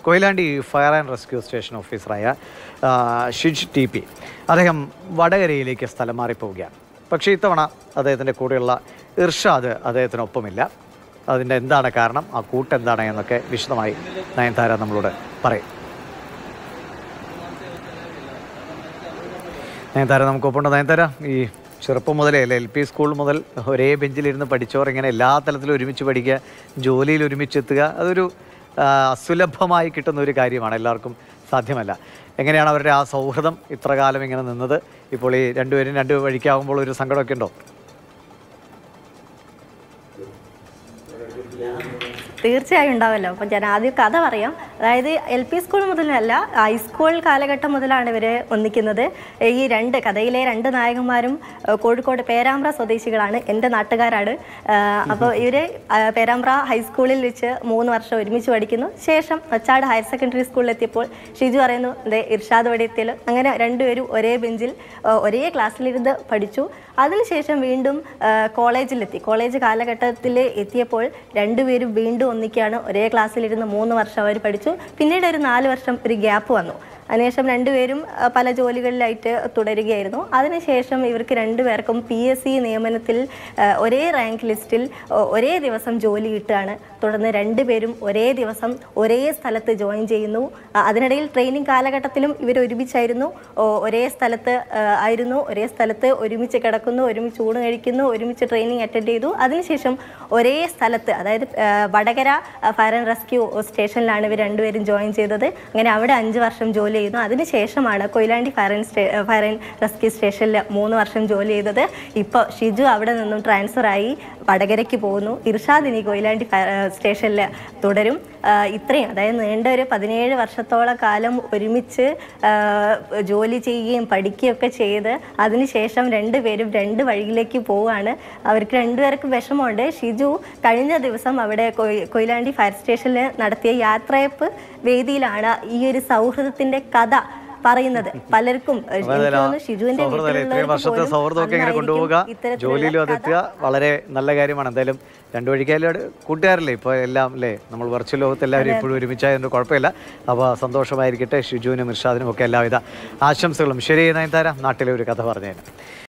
Koyilandy fire and rescue station ഓഫീസറായ ആ, ഷിജ് T P അദ്ദേഹം വടകരയിലേക്ക് സ്ഥലം മാറിപ്പോവുകയാണ് പക്ഷേ ഇത്തവണ അദ്ദേഹത്തിൻ്റെ കൂടെയുള്ള ഇർഷാദ് അദ്ദേഹത്തിനൊപ്പമില്ല അതിൻ്റെ എന്താണ് കാരണം ആ കൂട്ട് എന്താണ് എന്നൊക്കെ വിശദമായി നയൻതാര നമ്മളോട് പറയും നയൻതാര നമുക്കൊപ്പമുണ്ട് നയൻതാര ഈ ചെറുപ്പം മുതലേ അല്ലേ എൽ പി സ്കൂൾ മുതൽ ഒരേ ബെഞ്ചിലിരുന്ന് പഠിച്ചവർ ഇങ്ങനെ എല്ലാ തലത്തിലും ഒരുമിച്ച് പഠിക്കുക ജോലിയിൽ ഒരുമിച്ച് എത്തുക അതൊരു ആ, അസുലഭമായി കിട്ടുന്ന ഒരു കാര്യമാണ് എല്ലാവർക്കും സാധ്യമല്ല എങ്ങനെയാണ് അവരുടെ ആ സൗഹൃദം ഇത്ര കാലം ഇങ്ങനെ നിന്നത് ഇപ്പോൾ ഈ രണ്ടുപേരും രണ്ട് വഴിക്കാവുമ്പോൾ ഒരു സങ്കടമൊക്കെ ഉണ്ടോ തീർച്ചയായും ഉണ്ടാവല്ലോ അപ്പം ഞാൻ ആദ്യം കഥ പറയാം അതായത് എൽ പി സ്കൂൾ മുതലല്ല ഹൈസ്കൂൾ കാലഘട്ടം മുതലാണ് ഇവർ ഒന്നിക്കുന്നത് ഈ രണ്ട് കഥയിലെ രണ്ട് നായകന്മാരും ഏഹ്, കോഴിക്കോട് പേരാമ്പ്ര സ്വദേശികളാണ് എൻ്റെ നാട്ടുകാരാണ് അപ്പോൾ ഇവർ പേരാമ്പ്ര ഹൈസ്കൂളിൽ വെച്ച് മൂന്ന് വർഷം ഒരുമിച്ച് പഠിക്കുന്നു ശേഷം ഒച്ചാട് ഹയർ സെക്കൻഡറി സ്കൂളിൽ എത്തിയപ്പോൾ ഷിജു പറയുന്നു ദേ ഇർഷാദ് ഇവിടെ എത്തിയല്ലോ അങ്ങനെ രണ്ടുപേരും ഒരേ ബെഞ്ചിൽ ഏഹ്, ഒരേ ക്ലാസ്സിലിരുന്ന് പഠിച്ചു അതിനുശേഷം വീണ്ടും ഏഹ്, കോളേജിലെത്തി കോളേജ് കാലഘട്ടത്തിൽ എത്തിയപ്പോൾ രണ്ടുപേരും വീണ്ടും ഒന്നിക്കുകയാണ് ഒരേ ക്ലാസ്സിലിരുന്ന് മൂന്ന് വർഷം അവർ പഠിച്ചു പിന്നീട് ഒരു നാല് വർഷം ഒരു ഗ്യാപ്പ് വന്നു അതിനുശേഷം രണ്ടുപേരും അഹ്, പല ജോലികളിലായിട്ട് തുടരുകയായിരുന്നു അതിനുശേഷം ഇവർക്ക് രണ്ടുപേർക്കും പി എസ് സി നിയമനത്തിൽ അഹ്, ഒരേ റാങ്ക് ലിസ്റ്റിൽ ഒ- ഒരേ ദിവസം ജോലി കിട്ടുകയാണ് തുടർന്ന് രണ്ടുപേരും ഒരേ ദിവസം ഒരേ സ്ഥലത്ത് ജോയിൻ ചെയ്യുന്നു അ- അതിനിടയിൽ ട്രെയിനിങ് കാലഘട്ടത്തിലും ഇവർ ഒരുമിച്ചായിരുന്നു ഒ- ഒരേ സ്ഥലത്ത് അഹ്, ആയിരുന്നു ഒരേ സ്ഥലത്ത് ഒരുമിച്ച് കിടക്കുന്നു ഒരുമിച്ച് ഊണ് കഴിക്കുന്നു ഒരുമിച്ച് ട്രെയിനിങ് അറ്റൻഡ് ചെയ്തു അതിനുശേഷം ഒരേ സ്ഥലത്ത് അതായത് അഹ്, വടകര ഫയർ ആൻഡ് റെസ്ക്യൂ സ്റ്റേഷനിലാണ് ഇവർ രണ്ടുപേരും ജോയിൻ ചെയ്തത് അങ്ങനെ അവിടെ അഞ്ച് വർഷം ജോലി ചെയ്യുന്നു അതിനുശേഷമാണ് കൊയിലാണ്ടി ഫയർ ആൻഡ് സ്റ്റേ ഫയർ ആൻഡ് റെസ്ക്യൂ സ്റ്റേഷനിൽ മൂന്ന് വർഷം ജോലി ചെയ്തത് ഇപ്പോൾ ഷിജു അവിടെ നിന്നും ട്രാൻസ്ഫർ ആയി വടകരയ്ക്ക് പോകുന്നു ഇർഷാദ് ഇനി കൊയിലാണ്ടി ഫയർ സ്റ്റേഷനിൽ തുടരും ആ, ഇത്രയും അതായത് നീണ്ട ഒരു പതിനേഴ് വർഷത്തോളം കാലം ഒരുമിച്ച് ആ, ജോലി ചെയ്യുകയും പഠിക്കുകയും ഒക്കെ ചെയ്ത് അതിനുശേഷം രണ്ടുപേരും രണ്ട് വഴിയിലേക്ക് പോവുകയാണ് അവർക്ക് രണ്ടുപേർക്കും വിഷമമുണ്ട് ഷിജു കഴിഞ്ഞ ദിവസം അവിടെ കൊയ്- കൊയിലാണ്ടി ഫയർ സ്റ്റേഷനിൽ നടത്തിയ യാത്രയപ്പ് വേദിയിലാണ് ഈ ഒരു സൗഹൃദത്തിന്റെ കഥ പറയുന്നത് പലർക്കും ഏഹ്, എനിക്ക് തോന്നുന്നു ഷിജുവിന്റെ സൗഹൃദം ഇത്രയും വീട്ടിലുള്ളവർക്ക് വർഷത്തെ പോലും സൗഹൃദമൊക്കെ ഇങ്ങനെ അന്നായിരിക്കും കൊണ്ടുപോവുക ഇത്തരത്തിലുള്ള ജോലിയിലും കഥ അതെത്തുക വളരെ നല്ല കാര്യമാണ് എന്തായാലും രണ്ടു വഴിക്കായാലും കൂട്ടുകാരല്ലേ ഇപ്പോൾ എല്ലാം അല്ലേ നമ്മൾ വെർച്വൽ ലോകത്ത് എല്ലാവരും ഇപ്പോഴും ഒരുമിച്ചായതുകൊണ്ട് കുഴപ്പമില്ല അപ്പോൾ സന്തോഷമായിരിക്കട്ടെ ഷിജുവിനും ഇർഷാദിനും ഒക്കെ എല്ലാവിധ ആശംസകളും ശരി നയൻതാര നാട്ടിലെ ഒരു കഥ പറഞ്ഞതിന്